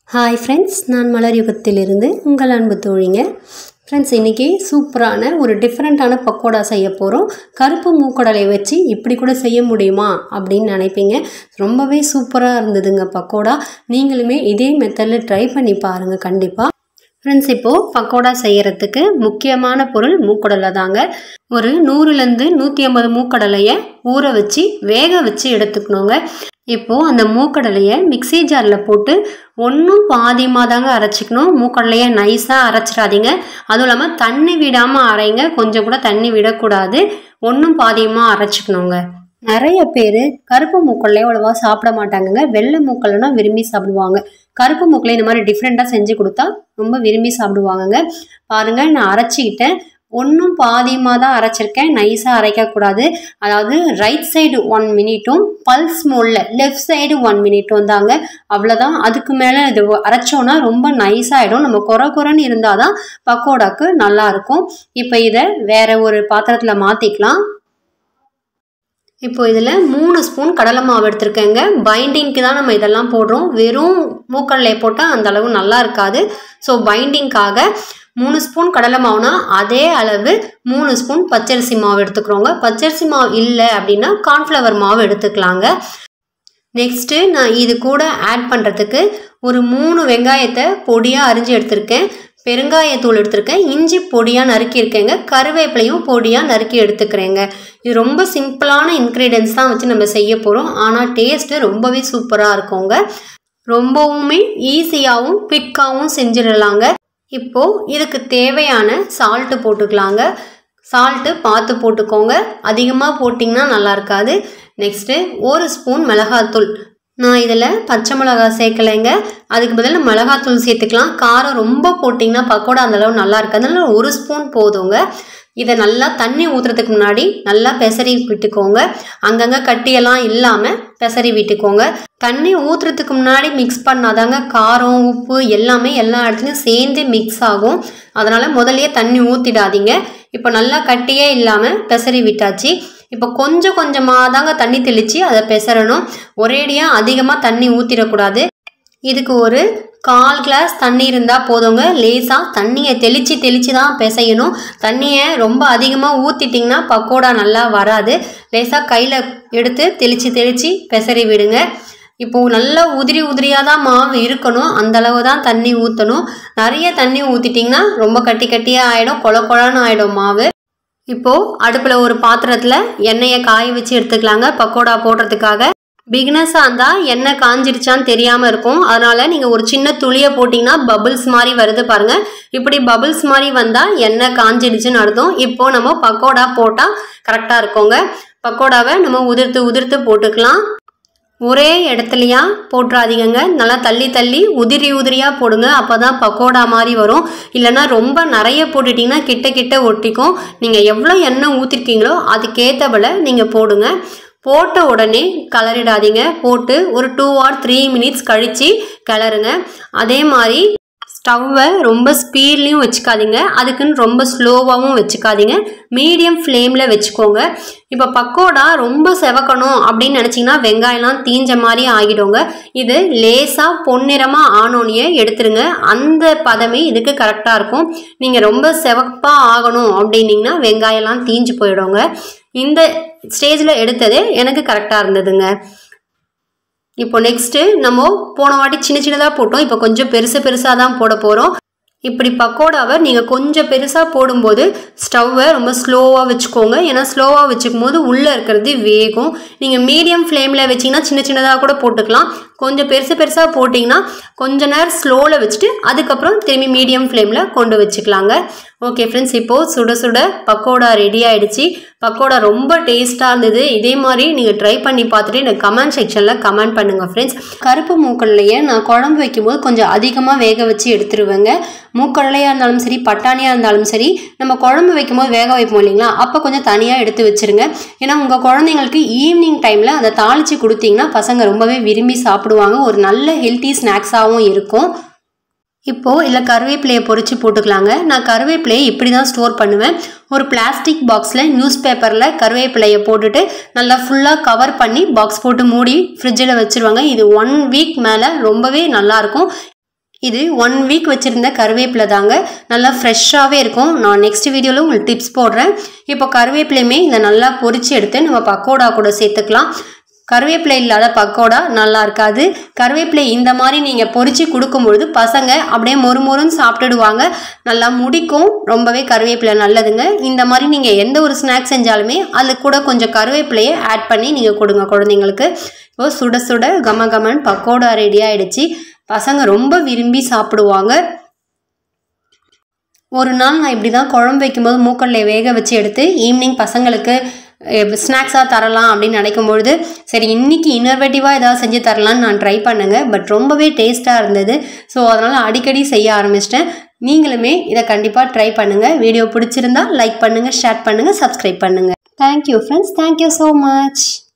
hi friends நான் மலர் யுகத்திலிருந்து உங்கள் அன்பு தோழிங்க ஃப்ரெண்ட்ஸ் இன்றைக்கி சூப்பரான ஒரு டிஃப்ரெண்ட்டான பக்கோடா செய்ய போகிறோம் கருப்பு மூக்கடலை வச்சு இப்படி கூட செய்ய முடியுமா அப்படின்னு நினைப்பீங்க ரொம்பவே சூப்பராக இருந்ததுங்க பக்கோடா நீங்களுமே இதே மெத்தடில் ட்ரை பண்ணி பாருங்கள் கண்டிப்பாக ஃப்ரெண்ட்ஸ் இப்போது பக்கோடா செய்கிறதுக்கு முக்கியமான பொருள் மூக்கடலை தாங்க ஒரு நூறுலேருந்து நூற்றி ஐம்பது மூக்கடலையை ஊற வச்சு வேக வச்சு எடுத்துக்கணுங்க இப்போது அந்த மூக்கடலையை மிக்ஸி ஜாரில் போட்டு ஒன்றும் பாதியமாக தாங்க அரைச்சிக்கணும் மூக்கடலையை நைஸாக அரைச்சிடாதீங்க அதுவும் இல்லாமல் தண்ணி விடாமல் அரைங்க கொஞ்சம் கூட தண்ணி விடக்கூடாது ஒன்றும் பாதியமாக அரைச்சிக்கணுங்க நிறைய பேர் கருப்பு மூக்கல்லையே அவ்வளோவா சாப்பிட மாட்டாங்கங்க வெள்ளை மூக்கல்னா விரும்பி சாப்பிடுவாங்க கருப்பு மூக்கலை இந்த மாதிரி டிஃப்ரெண்ட்டாக செஞ்சு கொடுத்தா ரொம்ப விரும்பி சாப்பிடுவாங்கங்க பாருங்கள் நான் அரைச்சிக்கிட்டேன் ஒன்றும் பாதியமாக தான் அரைச்சிருக்கேன் நைஸாக அரைக்கக்கூடாது அதாவது ரைட் சைடு ஒன் மினிட்டும் பல்ஸ் மோடில் லெஃப்ட் சைடு ஒன் மினிட்டும் தாங்க அவ்வளோதான் அதுக்கு மேலே இது அரைச்சோன்னா ரொம்ப நைஸாகிடும் நம்ம குறை குறைன்னு இருந்தால் தான் பக்கோடாக்கு நல்லாயிருக்கும் இப்போ இதை வேற ஒரு பாத்திரத்தில் மாற்றிக்கலாம் இப்போ இதில் மூணு ஸ்பூன் கடலை மாவு எடுத்திருக்கேங்க பைண்டிங்க்கு தான் நம்ம இதெல்லாம் போடுறோம் வெறும் மூக்கடலை போட்டால் அந்த அளவு நல்லா இருக்காது ஸோ பைண்டிங்க்காக மூணு ஸ்பூன் கடலை மாவுனா அதே அளவு மூணு ஸ்பூன் பச்சரிசி மாவு எடுத்துக்கிறோங்க பச்சரிசி மாவு இல்லை அப்படின்னா கார்ன்ஃப்ளவர் மாவு எடுத்துக்கலாங்க நெக்ஸ்ட்டு நான் இது கூட ஆட் பண்ணுறதுக்கு ஒரு மூணு வெங்காயத்தை பொடியாக அரிஞ்சு எடுத்திருக்கேன் பெருங்காயத்தூள் எடுத்திருக்கேன் இஞ்சி பொடியாக நறுக்கியிருக்கேங்க கருவேப்பிலையும் பொடியாக நறுக்கி எடுத்துக்கிறேங்க இது ரொம்ப சிம்பிளான இன்க்ரீடியன்ஸ் தான் வச்சு நம்ம செய்ய போகிறோம் ஆனால் டேஸ்ட்டு ரொம்பவே சூப்பராக இருக்குங்க ரொம்பவுமே ஈஸியாகவும் குவிக்காகவும் செஞ்சிடலாங்க இப்போது இதுக்கு தேவையான சால்ட்டு போட்டுக்கலாங்க சால்ட்டு பார்த்து போட்டுக்கோங்க அதிகமாக போட்டிங்கன்னா நல்லா இருக்காது நெக்ஸ்ட்டு ஒரு ஸ்பூன் மிளகாத்தூள் நான் இதில் பச்சை மிளகா சேர்க்கலைங்க அதுக்கு பதில் மிளகாத்தூள் சேர்த்துக்கலாம் காரம் ரொம்ப போட்டிங்கன்னா பக்கோடா அந்தளவு நல்லா இருக்காது அதனால ஒரு ஸ்பூன் போதுங்க இதை நல்லா தண்ணி ஊற்றுறதுக்கு முன்னாடி நல்லா பெசரி விட்டுக்கோங்க அங்கங்கே கட்டியெல்லாம் இல்லாமல் பெசரி விட்டுக்கோங்க தண்ணி ஊற்றுறதுக்கு முன்னாடி மிக்ஸ் பண்ணாதாங்க காரம் உப்பு எல்லாமே எல்லா இடத்துலையும் சேர்ந்து மிக்ஸ் ஆகும் அதனால் முதல்லையே தண்ணி ஊற்றிடாதீங்க இப்போ நல்லா கட்டியே இல்லாமல் பெசரி விட்டாச்சு இப்போ கொஞ்சம் கொஞ்சமாக தாங்க தண்ணி தெளித்து அதை பெசரணும் ஒரேடியாக அதிகமாக தண்ணி ஊற்றிடக்கூடாது இதுக்கு ஒரு கால் கிளாஸ் தண்ணி இருந்தால் போதுங்க லேசாக தண்ணியை தெளித்து தெளித்து தான் பிசையணும் தண்ணியை ரொம்ப அதிகமாக ஊற்றிட்டிங்கன்னா பக்கோடா நல்லா வராது லேசாக கையில் எடுத்து தெளித்து தெளித்து பெசரி விடுங்க இப்போது நல்லா உதிரி உதிரியாக தான் மாவு இருக்கணும் அந்தளவு தான் தண்ணி ஊற்றணும் நிறைய தண்ணி ஊற்றிட்டிங்கன்னா ரொம்ப கட்டி கட்டியாக ஆகிடும் கொல கொலன்னு ஆகிடும் மாவு இப்போது அடுப்பில் ஒரு பாத்திரத்தில் எண்ணெயை காய வச்சு எடுத்துக்கலாங்க பக்கோடா போடுறதுக்காக பிகினஸாக இருந்தால் எண்ணெய் காஞ்சிருச்சான்னு தெரியாமல் இருக்கும் அதனால் நீங்கள் ஒரு சின்ன துளியை போட்டிங்கன்னா பபுள்ஸ் மாதிரி வருது பாருங்கள் இப்படி பபுள்ஸ் மாதிரி வந்தால் எண்ணெய் காஞ்சிடுச்சுன்னு அர்த்தம் இப்போது நம்ம பக்கோடா போட்டால் கரெக்டாக இருக்குங்க பக்கோடாவை நம்ம உதிர்த்து உதிர்த்து போட்டுக்கலாம் ஒரே இடத்துலையா போட்டுறாதீங்கங்க நல்லா தள்ளி தள்ளி உதிரி உதிரியாக போடுங்க அப்போ தான் பக்கோடா மாதிரி வரும் இல்லைன்னா ரொம்ப நிறைய போட்டுட்டிங்கன்னா கிட்ட கிட்ட ஒட்டிக்கும் நீங்கள் எவ்வளோ எண்ணெய் ஊற்றிருக்கீங்களோ அதுக்கேற்றபல நீங்கள் போடுங்க போட்ட உடனே கலரிடாதீங்க போட்டு ஒரு டூ ஆர் த்ரீ மினிட்ஸ் கழித்து கிளறுங்க அதே மாதிரி ஸ்டவ்வை ரொம்ப ஸ்பீட்லேயும் வச்சுக்காதீங்க அதுக்குன்னு ரொம்ப ஸ்லோவாகவும் வச்சுக்காதீங்க மீடியம் ஃப்ளேமில் வச்சுக்கோங்க இப்போ பக்கோடா ரொம்ப செவக்கணும் அப்படின்னு நினச்சிங்கன்னா வெங்காயம்லாம் தீஞ்ச மாதிரி ஆகிடுங்க இது லேசாக பொன்னிறமாக ஆனோனியே எடுத்துருங்க அந்த பதமே இதுக்கு கரெக்டாக இருக்கும் நீங்கள் ரொம்ப செவப்பாக ஆகணும் அப்படின்னிங்கன்னா வெங்காயம்லாம் தீஞ்சு போயிடுங்க இந்த ஸ்டேஜில் எடுத்தது எனக்கு கரெக்டாக இருந்ததுங்க இப்போ நெக்ஸ்ட்டு நம்ம போன வாட்டி சின்ன சின்னதாக போட்டோம் இப்போ கொஞ்சம் பெருசு பெருசாக தான் போட போகிறோம் இப்படி பக்கோடாவை நீங்கள் கொஞ்சம் பெருசாக போடும்போது ஸ்டவ்வை ரொம்ப ஸ்லோவாக வச்சுக்கோங்க ஏன்னா ஸ்லோவாக வச்சுக்கும் போது உள்ளே இருக்கிறது வேகும் நீங்கள் மீடியம் ஃப்ளேமில் வச்சிங்கன்னா சின்ன சின்னதாக கூட போட்டுக்கலாம் கொஞ்சம் பெருசு பெருசாக போட்டிங்கன்னா கொஞ்ச நேரம் ஸ்லோவில் வச்சுட்டு அதுக்கப்புறம் திரும்பி மீடியம் ஃப்ளேமில் கொண்டு வச்சுக்கலாங்க ஓகே ஃப்ரெண்ட்ஸ் இப்போது சுட சுட பக்கோடா ரெடி ஆகிடுச்சு பக்கோடா ரொம்ப டேஸ்ட்டாக இருந்தது இதே மாதிரி நீங்கள் ட்ரை பண்ணி பார்த்துட்டு எனக்கு கமெண்ட் செக்ஷனில் கமெண்ட் பண்ணுங்கள் ஃப்ரெண்ட்ஸ் கருப்பு மூக்கடலையை நான் குழம்பு வைக்கும்போது கொஞ்சம் அதிகமாக வேக வச்சு எடுத்துருவேங்க மூக்கடலையாக இருந்தாலும் சரி பட்டாணியாக இருந்தாலும் சரி நம்ம குழம்பு வைக்கும்போது வேக வைப்போம் இல்லைங்களா அப்போ கொஞ்சம் தனியாக எடுத்து வச்சுருங்க ஏன்னா உங்கள் குழந்தைங்களுக்கு ஈவினிங் டைமில் அதை தாளித்து கொடுத்தீங்கன்னா பசங்க ரொம்பவே விரும்பி சாப்பிடுவாங்க ஒரு நல்ல ஹெல்த்தி ஸ்நாக்ஸாகவும் இருக்கும் இப்போது இல்லை கருவேப்பிலையை பொறிச்சு போட்டுக்கலாங்க நான் கருவேப்பிலையை இப்படி தான் ஸ்டோர் பண்ணுவேன் ஒரு பிளாஸ்டிக் பாக்ஸில் நியூஸ் பேப்பரில் கருவேப்பிலையை போட்டுட்டு நல்லா ஃபுல்லாக கவர் பண்ணி பாக்ஸ் போட்டு மூடி ஃப்ரிட்ஜில் வச்சுருவாங்க இது ஒன் வீக் மேலே ரொம்பவே நல்லாயிருக்கும் இது ஒன் வீக் வச்சுருந்த கருவேப்பிலை தாங்க நல்லா ஃப்ரெஷ்ஷாகவே இருக்கும் நான் நெக்ஸ்ட் வீடியோவில் உங்களுக்கு டிப்ஸ் போடுறேன் இப்போ கருவேப்பிலையுமே இதை நல்லா பொரிச்சு எடுத்து நம்ம பக்கோடா கூட சேர்த்துக்கலாம் கருவேப்பிலை இல்லாத பக்கோடா நல்லா இருக்காது கருவேப்பிலை இந்த மாதிரி நீங்கள் பொரிச்சு கொடுக்கும்பொழுது பசங்க அப்படியே மொறு மொறுன்னு சாப்பிட்டுடுவாங்க நல்லா முடிக்கும் ரொம்பவே கருவேப்பிலை நல்லதுங்க இந்த மாதிரி நீங்கள் எந்த ஒரு ஸ்நாக்ஸ் செஞ்சாலுமே அதில் கூட கொஞ்சம் கருவேப்பிலையை ஆட் பண்ணி நீங்கள் கொடுங்க குழந்தைங்களுக்கு இப்போ சுட சுட கம கமன் பக்கோடா ரெடி ஆயிடுச்சு பசங்க ரொம்ப விரும்பி சாப்பிடுவாங்க ஒரு நாள் நான் இப்படி தான் குழம்பு வைக்கும்போது மூக்கடலை வேக வச்சு எடுத்து ஈவினிங் பசங்களுக்கு ஸ்நாக்ஸாக தரலாம் அப்படின்னு நினைக்கும் பொழுது சரி இன்னைக்கு இன்னோவேட்டிவாக ஏதாவது செஞ்சு தரலான்னு நான் ட்ரை பண்ணுங்க பட் ரொம்பவே டேஸ்ட்டாக இருந்தது ஸோ அதனால் அடிக்கடி செய்ய ஆரம்பிச்சிட்டேன் நீங்களுமே இதை கண்டிப்பாக ட்ரை பண்ணுங்கள் வீடியோ பிடிச்சிருந்தா லைக் பண்ணுங்கள் ஷேர் பண்ணுங்கள் சப்ஸ்கிரைப் பண்ணுங்கள் thank you friends thank you so much